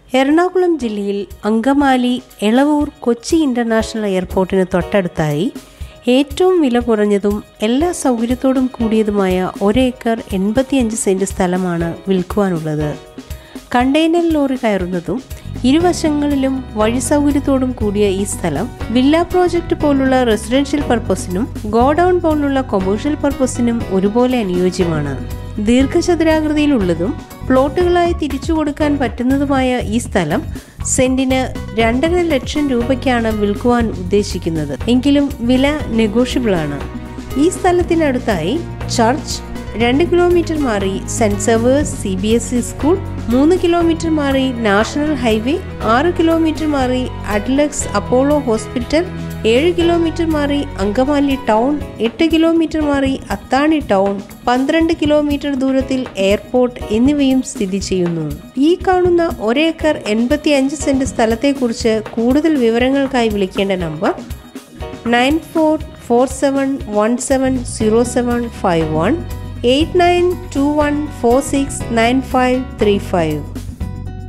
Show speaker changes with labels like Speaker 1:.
Speaker 1: എറണാകുളം ജില്ലയിൽ അങ്കമാലി എളവൂർ കൊച്ചി ഇൻ്റർനാഷണൽ എയർപോർട്ടിന് തൊട്ടടുത്തായി ഏറ്റവും വില കുറഞ്ഞതും എല്ലാ സൗകര്യത്തോടും കൂടിയതുമായ ഒരേക്കർ എൺപത്തിയഞ്ച് സെൻറ് സ്ഥലമാണ് വിൽക്കുവാനുള്ളത് കണ്ടെയ്നർ ലോറി കയറുന്നതും ഇരുവശങ്ങളിലും വഴി സൗകര്യത്തോടും കൂടിയ ഈ സ്ഥലം വില്ല പ്രോജക്റ്റ് പോലുള്ള റെസിഡൻഷ്യൽ പർപ്പസിനും ഗോഡൌൺ പോലുള്ള കൊമേഴ്ഷ്യൽ പർപ്പസിനും ഒരുപോലെ അനുയോജ്യമാണ് ദീർഘചതുരാകൃതിയിലുള്ളതും പ്ലോട്ടുകളായി തിരിച്ചു കൊടുക്കാൻ പറ്റുന്നതുമായ ഈ സ്ഥലം സെന്റിന് രണ്ടര ലക്ഷം രൂപയ്ക്കാണ് വിൽക്കുവാൻ ഉദ്ദേശിക്കുന്നത് എങ്കിലും വില നെഗോഷ്യബിൾ ആണ് ഈ സ്ഥലത്തിനടുത്തായി ചർച്ച് രണ്ട് കിലോമീറ്റർ മാറി സെന്റ് Severus C B S E school മൂന്ന് കിലോമീറ്റർ മാറി നാഷണൽ ഹൈവേ ആറ് കിലോമീറ്റർ മാറി അഡ്ലക്സ് അപ്പോളോ ഹോസ്പിറ്റൽ ഏഴ് കിലോമീറ്റർ മാറി അങ്കമാലി ടൗൺ എട്ട് കിലോമീറ്റർ മാറി അത്താണി ടൗൺ പന്ത്രണ്ട് കിലോമീറ്റർ ദൂരത്തിൽ എയർപോർട്ട് എന്നിവയും സ്ഥിതി ചെയ്യുന്നു ഈ കാണുന്ന ഒരേക്കർ എൺപത്തി അഞ്ച് സെന്റ് സ്ഥലത്തെക്കുറിച്ച് കൂടുതൽ വിവരങ്ങൾക്കായി വിളിക്കേണ്ട number nine four four seven one seven zero seven five one eight nine two one four six nine five three five